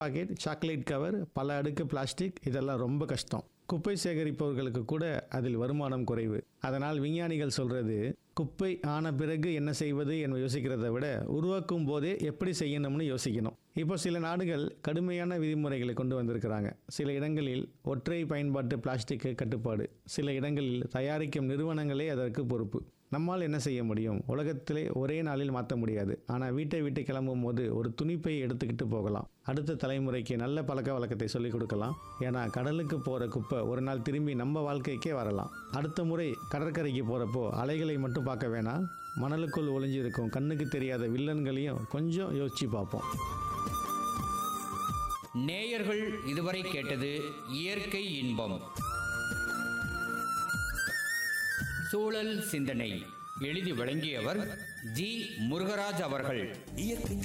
packet chocolate cover பல அடுக்கு plastic இதெல்லாம் ரொம்ப கஷ்டம் குப்பை சேகரிப்பவர்களுக்கு கூட அதில் வருமானம் குறைவு அதனால் விஞ்ஞானிகள் சொல்றது குப்பை ஆன பிறகு என்ன செய்வது என்று யோசிக்கிறதை விட உருவாக்கும் போதே எப்படி செய்யணும்னு யோசிக்கணும் இப்போ சில நாடுகள் கடுமையான விதிமுறைகளை கொண்டு வந்திருக்கிறாங்க சில இடங்களில் ஒற்றை பயன்பாட்டு பிளாஸ்டிக் கட்டுப்பாடு சில இடங்களில் தயாரிக்கும் நிறுவனங்களே அதற்கு பொறுப்பு நம்மால் என்ன செய்ய முடியும் உலகத்திலே ஒரே நாளில் மாற்ற முடியாது ஆனால் வீட்டை விட்டு கிளம்பும் போது ஒரு துணிப்பை எடுத்துக்கிட்டு போகலாம் அடுத்த தலைமுறைக்கு நல்ல பழக்க வழக்கத்தை சொல்லிக் கொடுக்கலாம் ஏன்னா கடலுக்கு போகிற குப்பை ஒரு நாள் திரும்பி நம்ம வாழ்க்கைக்கே வரலாம் அடுத்த முறை கடற்கரைக்கு போகிறப்போ அலைகளை மட்டும் பார்க்க வேணாம் மணலுக்குள் ஒளிஞ்சிருக்கும் கண்ணுக்கு தெரியாத வில்லன்களையும் கொஞ்சம் யோசிச்சு பார்ப்போம் நேயர்கள் இதுவரை கேட்டது இயற்கை இன்பம் சூழல் சிந்தனை எழுதி வழங்கியவர் ஜி முருகராஜ் அவர்கள் இயற்கை